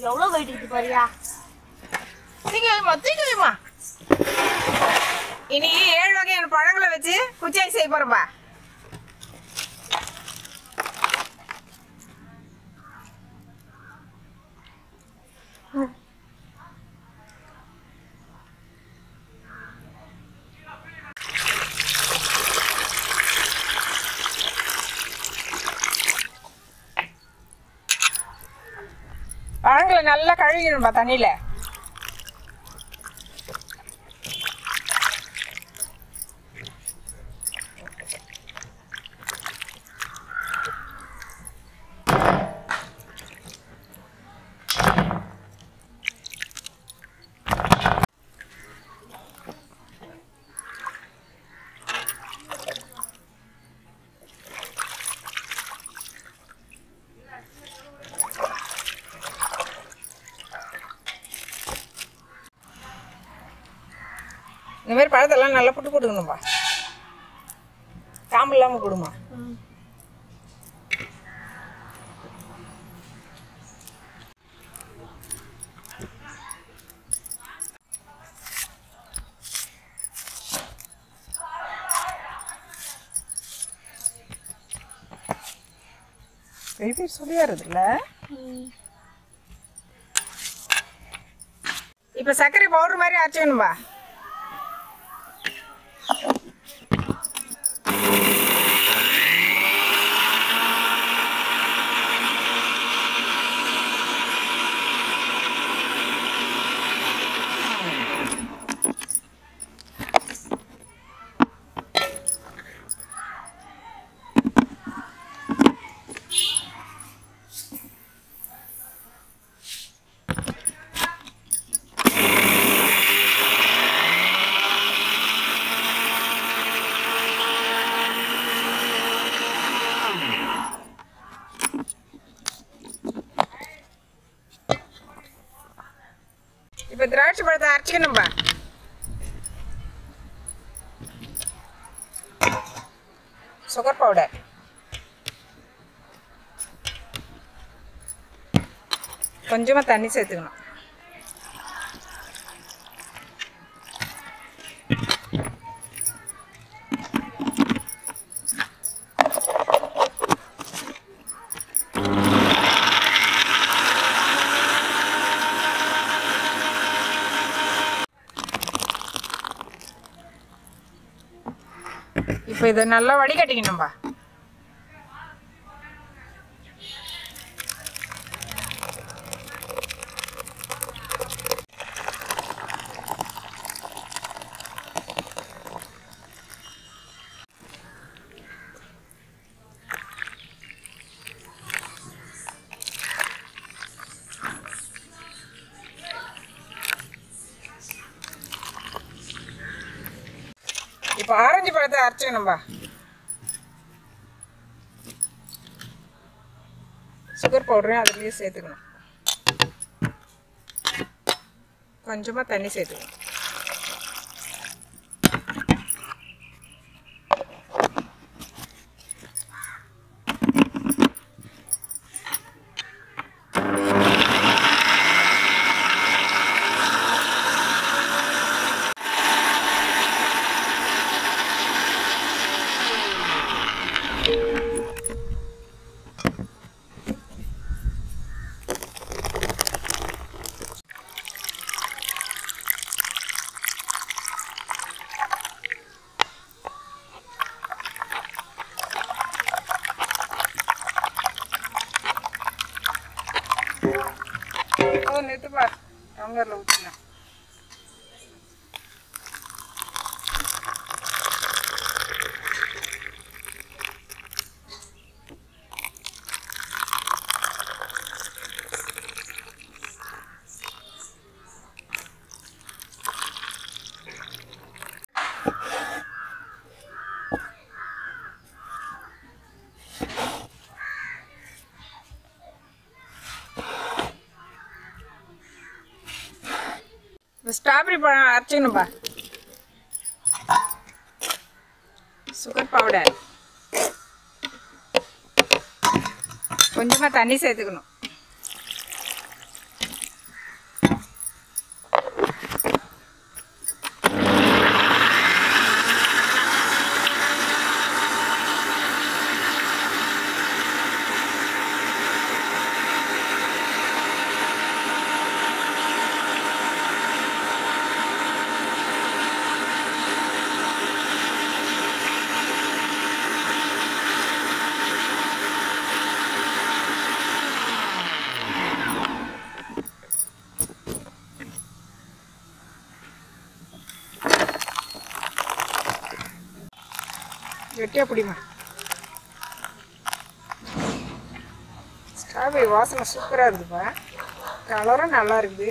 எவ்வளோ வெயிட் இருக்கு பாரியா தூக்கி வைமா தூக்கி வைமா இனி ஏழு வகையான பழங்களை வச்சு குச்சியாய் செய்ய போறப்பா பழங்களை நல்லா கழுவிடணும்பா தண்ணியில் இந்த மாதிரி பழத்தெல்லாம் நல்லா புட்டு கொடுக்கணும்பா காம்பு இல்லாமல் கொடுமா பெரிய சொல்லியா இருக்குல்ல இப்போ சர்க்கரை பவுடர் மாதிரி அரைச்சிக்கணும்பா இப்போ திராட்சை பழத்தை அரைச்சிக்கணும்பா சுகர் பவுடர் கொஞ்சமாக தண்ணி சேர்த்துக்கணும் இப்போ இதை நல்லா வடிகட்டிக்கணும்பா இப்போ ஆரஞ்சு பழத்தை அரைச்சிக்கணும்பா சுகர் பவுடரையும் அதுலேயே சேர்த்துக்கணும் கொஞ்சமாக தண்ணி சேர்த்துக்கணும் ஓ நிறுத்துப்பா டம்ளரில் ஊற்றிக்கலாம் இந்த ஸ்ட்ராபெரி பழம் அரைச்சிக்கணும்பா சுகர் பவுடர் கொஞ்சமாக தண்ணி சேர்த்துக்கணும் கெட்டியாக பிடிமா ஸ்ட்ராபெரி வாசனை சூப்பராக இருக்குதுப்பா கலரும் நல்லா இருக்குது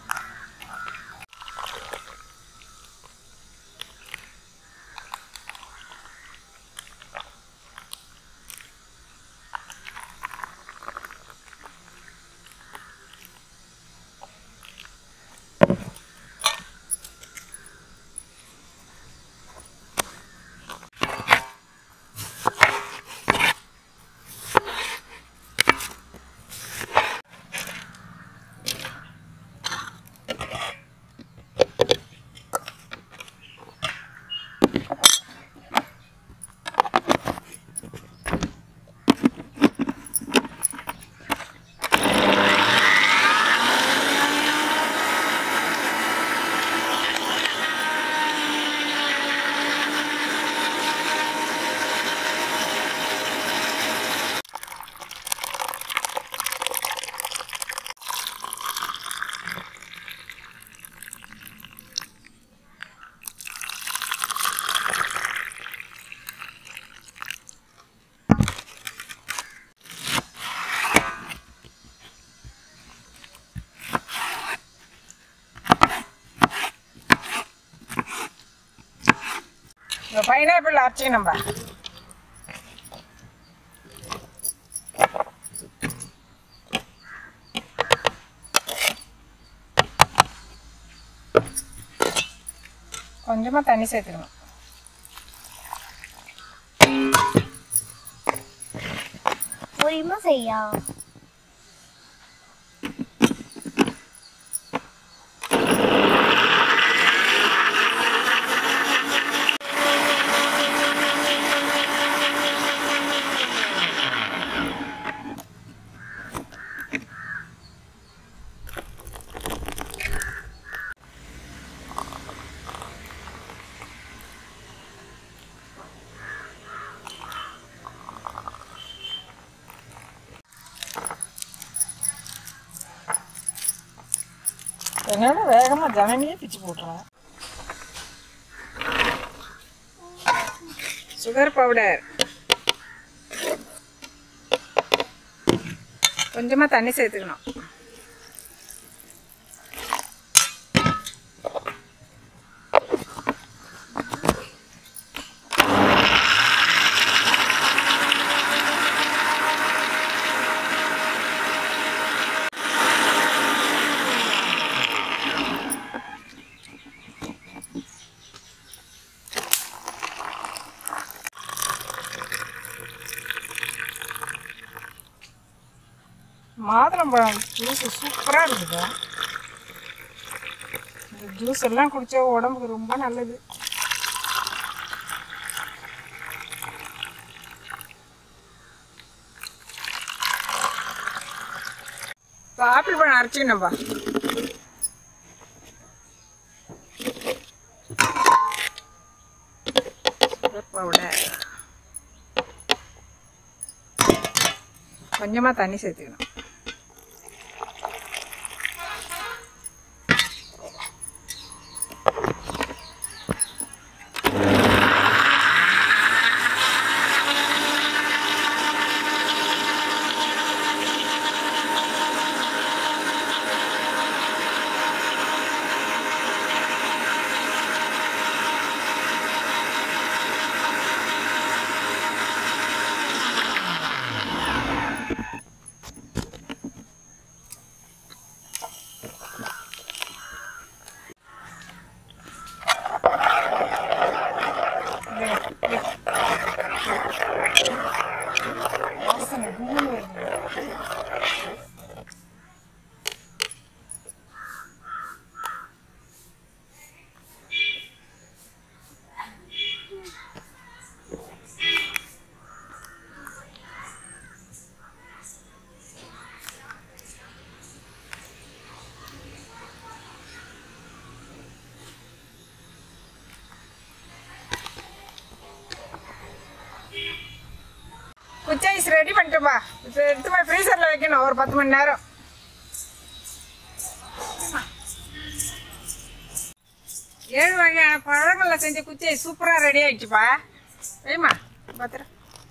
இந்த பைனாப்பிள் அரைச்சிக்கணும்பா கொஞ்சமாக தண்ணி சேர்த்துக்கணும் பொரியமா செய்யா என்னோட வேகமாக ஜனனியே பிச்சு போட்டுருவேன் சுகர் பவுடர் கொஞ்சமாக தண்ணி சேர்த்துக்கணும் மாதுளம்பழம் ஜூஸ் சூப்பராக இருக்குது இந்த ஜூஸ் எல்லாம் குடித்தா உடம்புக்கு ரொம்ப நல்லது இப்போ ஆப்பிள் பழம் அரைச்சிக்கணும்பா பவுடர் கொஞ்சமாக தண்ணி சேர்த்துக்கணும் வாசனை கும்முன்னு வருது. குச்சி ஐஸ் ரெடி பண்ணிட்டுப்பா இப்போ எடுத்து போய் ஃப்ரீசரில் வைக்கணும் ஒரு பத்து மணி நேரம் ஏழு வகையான பழங்களில் செஞ்ச குச்சி ஐஸ் சூப்பராக ரெடி ஆயிடுச்சுப்பா வைமா பத்திரம்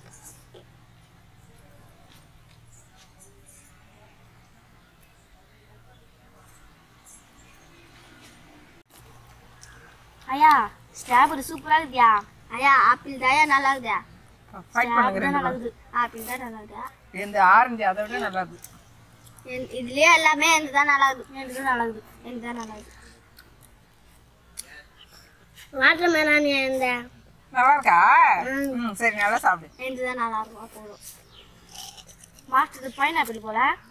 ஐயா ஸ்ட்ராபெரி சூப்பரா இருக்குதியா ஐயா ஆப்பிள் தாயா நல்லா இருக்குதா ஃபைட் ஆப்பிள் பண்ணுங்க தான் ரெண்டு நல்லா பேரும். இருக்குது ஆப்பிள் தான் நல்லா இருக்குதா இந்த ஆரஞ்சு அதை விட நல்லா இருக்கு என்- இதுலயே எல்லாமே எனக்கு தான் நல்லா இருக்குது எனக்கு தான் நல்லா இருக்குது எனக்கு தான் நல்லா இருக்குது வாட்டர் மேலான் இந்த நல்லா இருக்கா ம் சரி நல்லா சாப்பிடு எனக்கு தான் நல்லா இருக்கும் போதும் மாஸ்டர் பைனாப்பிள் போல